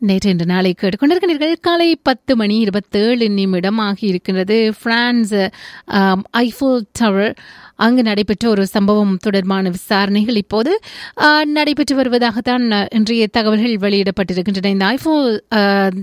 நேற்று இன்று நாளை கேட்டுக்கொண்டிருக்கிறீர்கள் காலை பத்து மணி இருபத்தேழு நிமிடம் ஆகி இருக்கின்றது பிரான்ஸ் ஆம், ஐஃபில் டவர் அங்கு நடைபெற்ற ஒரு சம்பவம் தொடர்பான விசாரணைகள் இப்போது ஆ, நடைபெற்று வருவதாகத்தான் அ, இன்றைய தகவல்கள் வெளியிடப்பட்டிருக்கின்றன இந்த ஐஃபில் ஆ,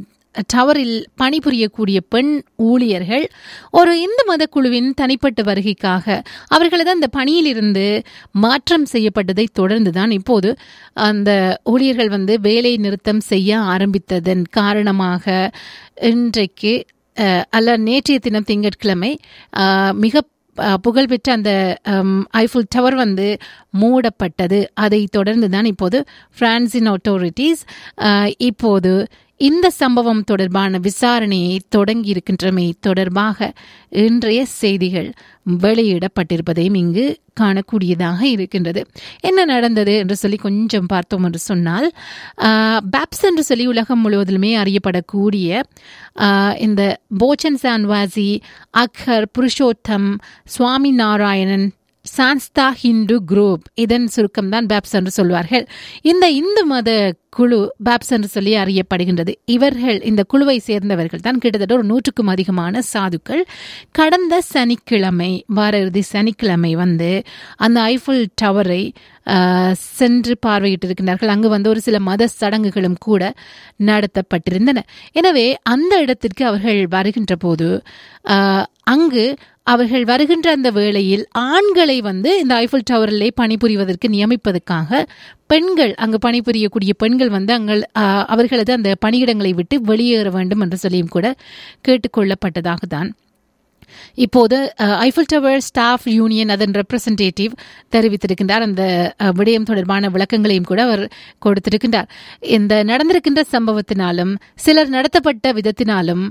டவரில் பணிபுரியக்கூடிய பெண் ஊழியர்கள் ஒரு இந்து மத குழுவின் தனிப்பட்ட வருகைக்காக அவர்களது அந்த பணியிலிருந்து மாற்றம் செய்யப்பட்டதை தொடர்ந்துதான் இப்போது அந்த ஊழியர்கள் வந்து வேலை நிறுத்தம் செய்ய ஆரம்பித்ததன் காரணமாக இன்றைக்கு அஹ், அல்ல நேற்றைய தினம் திங்கட்கிழமை அஹ், மிக அஹ், புகழ்பெற்ற அந்த அம், ஐஃபில் டவர் வந்து மூடப்பட்டது அதை தொடர்ந்து தான் இப்போது பிரான்சின் அத்தாரிட்டிஸ் இப்போது இந்த சம்பவம் தொடர்பான விசாரணையை தொடங்கி இருக்கின்றமை தொடர்பாக இன்றைய செய்திகள் வெளியிடப்பட்டிருப்பதையும் இங்கு காணக்கூடியதாக இருக்கின்றது என்ன நடந்தது என்று சொல்லி கொஞ்சம் பார்த்தோம் என்று சொன்னால் பேப்ஸ் என்று சொல்லி உலகம் முழுவதிலுமே அறியப்படக்கூடிய ஆஹ், இந்த Bochasanwasi Akshar Purushottam Swaminarayan Sanstha Hindu group இதன் சுருக்கம் தான் பேப்ஸ் என்று சொல்வார்கள் இந்த இந்து மத குழு பேப்ஸ் என்று சொல்லி அறியப்படுகின்றது இவர்கள் இந்த குழுவை சேர்ந்தவர்கள் தான் கிட்டத்தட்ட ஒரு நூற்றுக்கும் அதிகமான சாதுக்கள் கடந்த சனிக்கிழமை வார இறுதி சனிக்கிழமை வந்து அந்த ஐஃபில் டவரை ஆஹ், சென்று பார்வையிட்டிருக்கிறார்கள் அங்கு வந்து ஒரு சில மத சடங்குகளும் கூட நடத்தப்பட்டிருந்தன எனவே அந்த இடத்திற்கு அவர்கள் வருகின்ற போது ஆஹ், அங்கு அவர்கள் வருகின்ற அந்த வேளையில் ஆண்களை வந்து இந்த ஐஃபில் டவரிலே பணிபுரிவதற்கு நியமிப்பதற்காக பெண்கள் அங்கு பணிபுரியக்கூடிய பெண்கள் வந்து அங்கள் ஆஹ், அவர்களது அந்த பணியிடங்களை விட்டு வெளியேற வேண்டும் என்று சொல்லியும் கூட கேட்டுக்கொள்ளப்பட்டதாக தான் இப்போது அஹ், ஐஃபில் டவர் ஸ்டாஃப் யூனியன் அதன் ரெப்ரசன்டேட்டிவ் தெரிவித்திருக்கின்றார் அந்த அஹ், விடயம் தொடர்பான விளக்கங்களையும் கூட அவர் கொடுத்திருக்கின்றார் இந்த நடந்திருக்கின்ற சம்பவத்தினாலும் சிலர் நடத்தப்பட்ட விதத்தினாலும்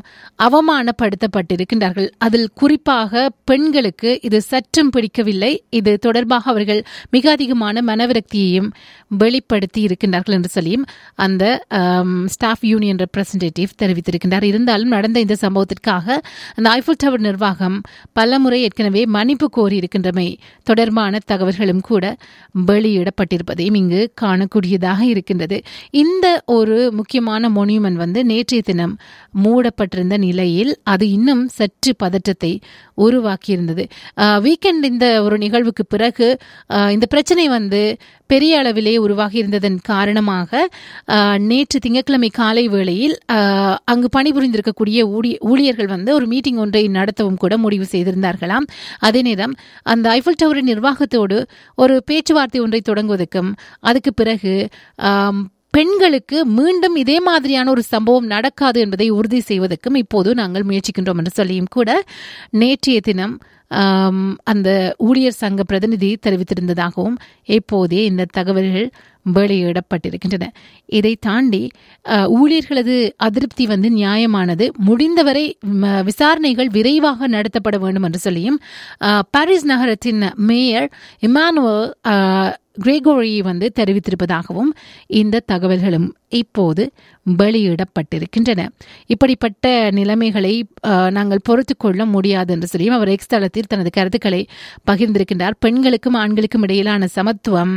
அவமானப்படுத்தப்பட்டிருக்கின்றார்கள் அதில் குறிப்பாக பெண்களுக்கு இது சற்றும் பிடிக்கவில்லை இது தொடர்பாக அவர்கள் மிக அதிகமான மனவிரக்தியையும் வெளிப்படுத்தி இருக்கின்றார்கள் என்று சொல்லியும் அந்த ஸ்டாஃப் யூனியன் ரெப்ரசன்டேட்டிவ் தெரிவித்திருக்கின்றார் இருந்தாலும் நடந்த இந்த சம்பவத்திற்காக அந்த ஐஃபில் டவர் நிர்வாகம் பலமுறை ஏற்கனவே மன்னிப்பு கோரி இருக்கின்றமை தொடர்பான தகவல்களும் கூட வெளியிடப்பட்டிருப்பதையும் இங்கு காணக்கூடியதாக இருக்கின்றது இந்த ஒரு முக்கியமான மொனியூமெண்ட் வந்து நேற்றைய தினம் மூடப்பட்டிருந்த நிலையில் அது இன்னும் சற்று பதற்றத்தை உருவாக்கியிருந்தது வீக்கெண்ட் இந்த ஒரு நிகழ்வுக்கு பிறகு ஆஹ், இந்த பிரச்சனை வந்து பெரிய அளவிலே உருவாகி இருந்ததன் காரணமாக ஆஹ், நேற்று திங்கட்கிழமை காலை வேளையில் ஆஹ், அங்கு பணிபுரிந்திருக்கக்கூடிய ஊழிய ஊழியர்கள் வந்து ஒரு மீட்டிங் ஒன்றை நடத்தவும் கூட முடிவு செய்திருந்தார்களாம் அதே நேரம் அந்த ஐஃபில் டவரின் நிர்வாகத்தோடு ஒரு பேச்சுவார்த்தை ஒன்றை தொடங்குவதற்கும் அதுக்கு பிறகு ஆம், பெண்களுக்கு மீண்டும் இதே மாதிரியான ஒரு சம்பவம் நடக்காது என்பதை உறுதி செய்வதற்கும் இப்போது நாங்கள் முயற்சிக்கின்றோம் என்று சொல்லியும் கூட நேற்றைய தினம் ஆம், அந்த ஊழியர் சங்க பிரதிநிதி தெரிவித்திருந்ததாகவும் இப்போதே இந்த தகவல்கள் வெளியிடப்பட்டிருக்கின்றன இதை தாண்டி அஹ், ஊழியர்களது அதிருப்தி வந்து நியாயமானது முடிந்தவரை ம, விசாரணைகள் விரைவாக நடத்தப்பட வேண்டும் என்று சொல்லியும் அஹ், பாரிஸ் நகரத்தின் மேயர் இமானுவல் அஹ், கிரேகோரி வந்து தெரிவித்திருப்பதாகவும் இந்த தகவல்களும் இப்போது வெளியிடப்பட்டிருக்கின்றன இப்படிப்பட்ட நிலைமைகளை அஹ், நாங்கள் பொறுத்து கொள்ள முடியாது என்று சொல்லியும் அவர் எக்ஸ் தளத்தில் தனது கருத்துக்களை பகிர்ந்திருக்கின்றார் பெண்களுக்கும் ஆண்களுக்கும் இடையிலான சமத்துவம்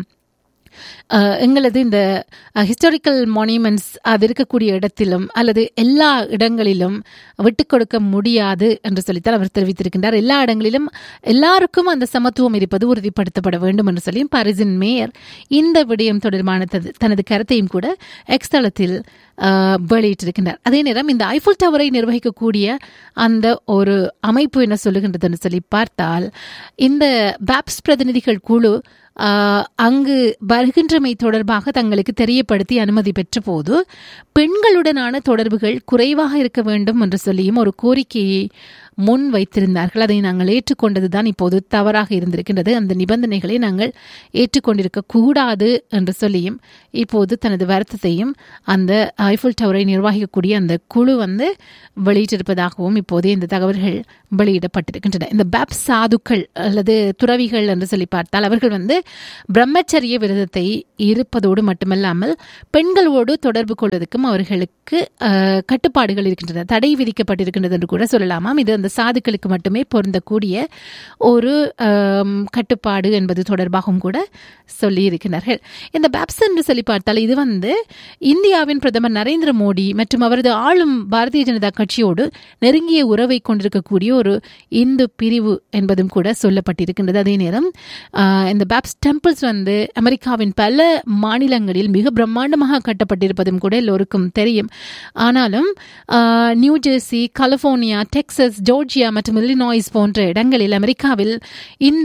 அஹ், எங்களது இந்த ஹிஸ்டாரிக்கல் மானுமெண்ட்ஸ் அது இருக்கக்கூடிய இடத்திலும் அல்லது எல்லா இடங்களிலும் விட்டுக் கொடுக்க முடியாது என்று சொல்லித்தான் அவர் தெரிவித்திருக்கின்றார் எல்லா இடங்களிலும் எல்லாருக்கும் அந்த சமத்துவம் இருப்பது உறுதிப்படுத்தப்பட வேண்டும் என்று சொல்லியும் பாரிஸின் மேயர் இந்த விடயம் தொடர்பான தது- தனது கருத்தையும் கூட எக்ஸ் தளத்தில் அஹ், வெளியிட்டிருக்கின்றார் அதே நேரம் இந்த ஐஃபில் டவரை நிர்வகிக்கக்கூடிய அந்த ஒரு அமைப்பு என்ன சொல்லுகின்றதுன்னு சொல்லி பார்த்தால் இந்த பேப்ஸ் பிரதிநிதிகள் குழு ஆஹ், அங்கு வருகின்றமை தொடர்பாக தங்களுக்கு தெரியப்படுத்தி அனுமதி பெற்ற போது பெண்களுடனான தொடர்புகள் குறைவாக இருக்க வேண்டும் என்று சொல்லியும் ஒரு கோரிக்கையை முன் வைத்திருந்தார்கள் அதை நாங்கள் ஏற்றுக்கொண்டதுதான் இப்போது தவறாக இருந்திருக்கின்றது அந்த நிபந்தனைகளை நாங்கள் ஏற்றுக்கொண்டிருக்க கூடாது என்று சொல்லியும் இப்போது தனது வருத்தத்தையும் அந்த ஐஃபில் டவரை நிர்வகிக்கக்கூடிய அந்த குழு வந்து வெளியிட்டிருப்பதாகவும் இப்போதே இந்த தகவல்கள் வெளியிடப்பட்டிருக்கின்றன இந்த பேப் சாதுக்கள் அல்லது துறவிகள் என்று சொல்லி பார்த்தால் அவர்கள் வந்து பிரம்மச்சரிய விரதத்தை இருப்பதோடு மட்டுமல்லாமல் பெண்களோடு தொடர்பு கொள்வதற்கும் அவர்களுக்கு அஹ், கட்டுப்பாடுகள் இருக்கின்றன தடை விதிக்கப்பட்டிருக்கின்றது என்று கூட சொல்லலாமாம் இது அந்த அந்தந்த சாதுக்களுக்கு மட்டுமே பொருந்தக்கூடிய ஒரு ஆம், கட்டுப்பாடு என்பது தொடர்பாகவும் கூட சொல்லியிருக்கிறார்கள் இந்த பேப்ஸ் என்று சொல்லி பார்த்தால் இது வந்து இந்தியாவின் பிரதமர் நரேந்திர மோடி மற்றும் அவரது ஆளும் பாரதிய ஜனதா கட்சியோடு நெருங்கிய உறவை கொண்டிருக்கக்கூடிய ஒரு இந்து பிரிவு என்பதும் கூட சொல்லப்பட்டிருக்கின்றது அதே நேரம் ஆஹ், இந்த பேப்ஸ் டெம்பிள்ஸ் வந்து அமெரிக்காவின் பல மாநிலங்களில் மிக பிரம்மாண்டமாக கட்டப்பட்டிருப்பதும் கூட எல்லோருக்கும் தெரியும் ஆனாலும் ஆஹ், New Jersey California Texas Georgia மற்றும் இல்லினாய்ஸ் போன்ற இடங்களில் அமெரிக்காவில் இந்த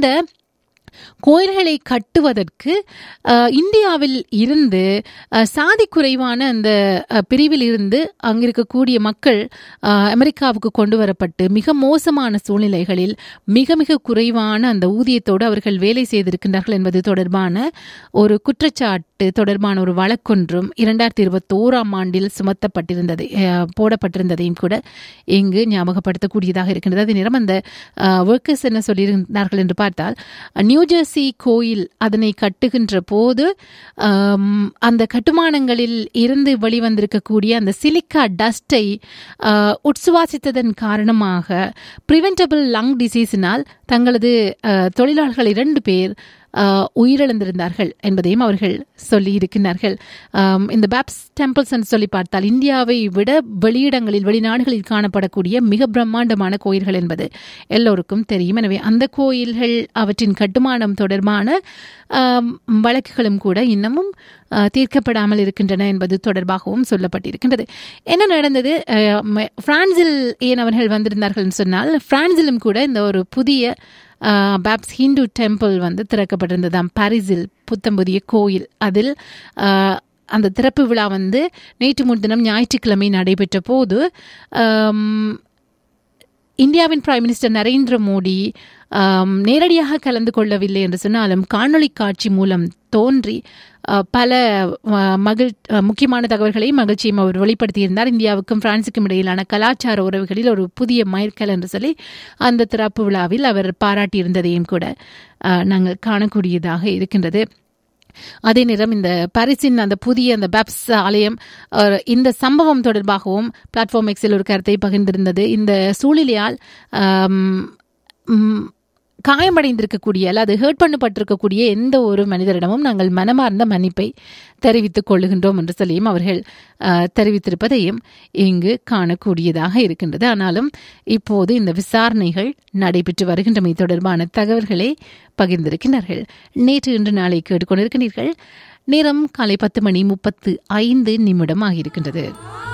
கோயில்களை கட்டுவதற்கு அஹ், இந்தியாவில் இருந்து அஹ், சாதி குறைவான அந்த அஹ், பிரிவில் இருந்து அங்க இருக்கக்கூடிய மக்கள் அஹ், அமெரிக்காவுக்கு கொண்டு வரப்பட்டு மிக மோசமான சூழ்நிலைகளில் மிக மிக குறைவான அந்த ஊதியத்தோடு அவர்கள் வேலை செய்திருக்கின்றார்கள் என்பது தொடர்பான ஒரு குற்றச்சாட்டு தொடர்பான ஒரு வழக்கொன்றும் இரண்டாயிரத்தி இருபத்தோராம் ஆண்டில் சுமத்தப்பட்டிருந்தது அஹ், போடப்பட்டிருந்ததையும் கூட இங்கு ஞாபகப்படுத்தக்கூடியதாக இருக்கின்றது அதே நேரம் அந்த ஒர்க்கர்ஸ் என்ன சொல்லியிருந்தார்கள் என்று பார்த்தால் நியூ ஜெர்சி கோயில் அதனை கட்டுகின்ற போது ஆம், அந்த கட்டுமானங்களில் இருந்து வெளிவந்திருக்கக்கூடிய அந்த சிலிக்கா டஸ்டை உட்சுவாசித்ததன் காரணமாக ப்ரிவென்டபிள் லங் டிசீஸினால் தங்களது அஹ், தொழிலாளர்கள் இரண்டு பேர் அஹ், உயிரிழந்திருந்தார்கள் என்பதையும் அவர்கள் சொல்லியிருக்கிறார்கள் ஆம், இந்த பேப்ஸ் டெம்பிள்ஸ் என்று சொல்லி பார்த்தால் இந்தியாவை விட வெளியிடங்களில் வெளிநாடுகளில் காணப்படக்கூடிய மிக பிரம்மாண்டமான கோயில்கள் என்பது எல்லோருக்கும் தெரியும் எனவே அந்த கோயில்கள் அவற்றின் கட்டுமானம் தொடர்பான ஆம், வழக்குகளும் கூட இன்னமும் அஹ், தீர்க்கப்படாமல் இருக்கின்றன என்பது தொடர்பாகவும் சொல்லப்பட்டிருக்கின்றது என்ன நடந்தது அஹ், ம- பிரான்சில் ஏன் அவர்கள் வந்திருந்தார்கள் சொன்னால் பிரான்சிலும் கூட இந்த ஒரு புதிய ஆஹ், பேப்ஸ் ஹிந்து டெம்பிள் வந்து திறக்கப்பட்டிருந்ததாம் பாரிஸில் புத்தம்புதிய கோயில் அதில் ஆஹ், அந்த திறப்பு விழா வந்து நேற்று முன்தினம் ஞாயிற்றுக்கிழமை நடைபெற்ற போது ஆம், இந்தியாவின் பிரைம் மினிஸ்டர் நரேந்திர மோடி ஆம், நேரடியாக கலந்து கொள்ளவில்லை என்று சொன்னாலும் காணொளி காட்சி மூலம் தோன்றி அஹ், பல அஹ், மகிழ் அஹ், முக்கியமான தகவல்களை மகிழ்ச்சியும் அவர் வெளிப்படுத்தியிருந்தார் இந்தியாவுக்கும் பிரான்சுக்கும் இடையிலான கலாச்சார உறவுகளில் ஒரு புதிய மைல்கல் என்று சொல்லி அந்த திறப்பு விழாவில் அவர் பாராட்டியிருந்ததையும் கூட அஹ், நாங்கள் காணக்கூடியதாக இருக்கின்றது அதே நேரம் இந்த பாரிஸின் அந்த புதிய அந்த பேப்ஸ் ஆலயம் அஹ், இந்த சம்பவம் தொடர்பாகவும் பிளாட்ஃபார்ம் எக்ஸில் ஒரு கருத்தை பகிர்ந்திருந்தது இந்த சூழ்நிலையால் ஆம், ம், காயமடைந்திருக்கக்கூடிய அல்லது ஹேர்ட் பண்ணப்பட்டிருக்கக்கூடிய எந்த ஒரு மனிதரிடமும் நாங்கள் மனமார்ந்த மன்னிப்பை தெரிவித்துக் கொள்ளுகின்றோம் என்று சொல்லியும் அவர்கள் அஹ், தெரிவித்திருப்பதையும் இங்கு காணக்கூடியதாக இருக்கின்றது ஆனாலும் இப்போது இந்த விசாரணைகள் நடைபெற்று வருகின்றமை தொடர்பான தகவல்களை பகிர்ந்திருக்கிறார்கள் நேற்று இன்று நாளை கேட்டுக்கொண்டிருக்கிறீர்கள் நேரம் காலை பத்து மணி முப்பத்து ஐந்து நிமிடம் ஆகியிருக்கின்றது